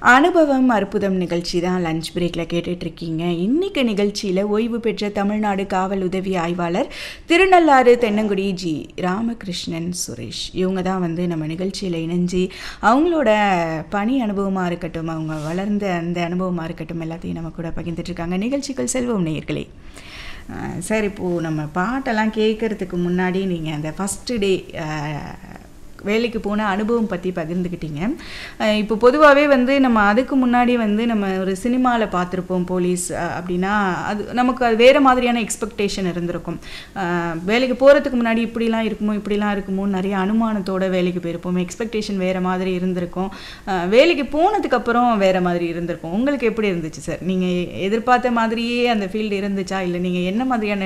அனுபவம் அற்புதம் நிகழ்ச்சி தான் லஞ்ச் பிரேக்கில் கேட்டுட்ருக்கீங்க இன்னைக்கு நிகழ்ச்சியில் ஓய்வு பெற்ற தமிழ்நாடு காவல் உதவி ஆய்வாளர் திருநள்ளாறு தென்னங்குடி ஜி ராமகிருஷ்ணன் சுரேஷ் இவங்க தான் வந்து நம்ம நிகழ்ச்சியில் இணைஞ்சு அவங்களோட பணி அனுபவமாக இருக்கட்டும் அவங்க வளர்ந்த அந்த அனுபவமாக இருக்கட்டும் எல்லாத்தையும் நம்ம கூட பகிர்ந்துட்டுருக்காங்க நிகழ்ச்சிகள் செல்வம் நேயர்களே அஹ் சார் இப்போது நம்ம பாட்டெல்லாம் கேட்குறதுக்கு முன்னாடி நீங்கள் அந்த ஃபஸ்ட்டு டே வேலைக்கு போன அனுபவம் பற்றி பகிர்ந்துக்கிட்டீங்க அஹ் இப்போ பொதுவாகவே வந்து நம்ம அதுக்கு முன்னாடி வந்து நம்ம ஒரு சினிமாவில் பார்த்துருப்போம் போலீஸ் அஹ் அப்படின்னா அது நமக்கு அது வேறு மாதிரியான எக்ஸ்பெக்டேஷன் இருந்திருக்கும் அஹ் வேலைக்கு போகிறதுக்கு முன்னாடி இப்படிலாம் இருக்குமோ இப்படிலாம் இருக்குமோ நிறைய அனுமானத்தோட வேலைக்கு போயிருப்போம் எக்ஸ்பெக்டேஷன் வேறு மாதிரி இருந்திருக்கும் அஹ் வேலைக்கு போனதுக்கப்புறம் வேறு மாதிரி இருந்திருக்கும் உங்களுக்கு எப்படி இருந்துச்சு சார் நீங்கள் எதிர்பார்த்த மாதிரியே அந்த ஃபீல்டு இருந்துச்சா இல்லை நீங்கள் என்ன மாதிரியான